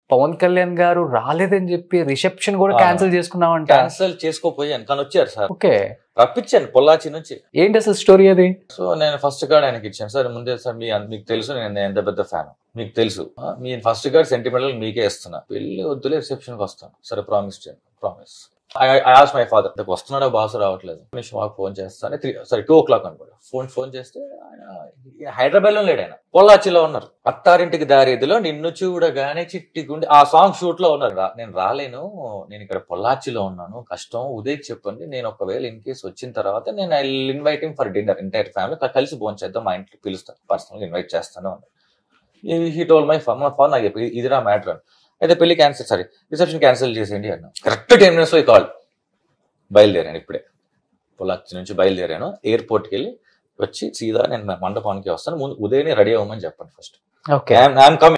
పవన్ కళ్యాణ్ గారు రాలేదని చెప్పి రిసెప్షన్ కూడా ఆ. క్యాన్సిల్ చేసుకున్నామంట క్యాన్సిల్ చేసుకోపోయాను కానీ వచ్చారు సార్ ఓకే రప్పించాను పొల్లాచి నుంచి ఏంటి అసలు స్టోరీ అది సో నేను ఫస్ట్ కార్డ్ ఆయనకి ఇచ్చాను సార్ ముందే సార్ మీ మీకు తెలుసు నేను నేను ఎంత పెద్ద ఫ్యాన్ మీకు తెలుసు ఆ, మీ ఫస్ట్ కార్డ్ సెంటిమెంటల్ మీకే ఇస్తున్నా వెళ్ళి వద్దులే రిసెప్షన్కి వస్తాను సరే ప్రామిస్ చేయండి promise I ask my father నాకు వస్తున్నాడో బాస్ రావట్లేదు నిమిషం మాకు ఫోన్ చేస్తాను three sorry two o'clock అనుకోండి ఫోన్ ఫోన్ చేస్తే ఆయన హైదరాబాద్ లో లేడు ఆయన పొల్లాచిలో ఉన్నారు అత్తారింటికి దారేదిలో నిన్ను చూడగానే చిట్టి గుండె ఆ సాంగ్ షూట్ లో ఉన్నారు రా- నేను రాలేను నేను ఇక్కడ పొల్లాచిలో ఉన్నాను కష్టం ఉదయ్ చెప్పండి నేను ఒకవేళ ఇన్ కేసు వచ్చిన తర్వాత నేను I invite for dinner entire family కలిసి భోజనం చేద్దాం మా ఇంటికి పిలుస్తాను పర్సనల్ ఇన్వైట్ చేస్తాను హీ టోల్ మై ఫోన్ మా ఫోన్ నాకు చెప్పి ఇది నా మ్యాటర్ అయితే పెళ్లి క్యాన్సిల్ సారీ రిసెప్షన్ క్యాన్సిల్ చేసేయండి అన్నా కరెక్ట్ టెన్ మినిట్స్ లో కాల్ బయలుదేరాను ఇప్పుడే పొలాచి నుంచి బయలుదేరాను ఎయిర్పోర్ట్కి వెళ్ళి వచ్చి సీదా నేను మండపానికి వస్తాను ముందు ఉదయనే రెడీ అవ్వమని చెప్పండి ఫస్ట్ ఓకే ఐఎమ్ కమింగ్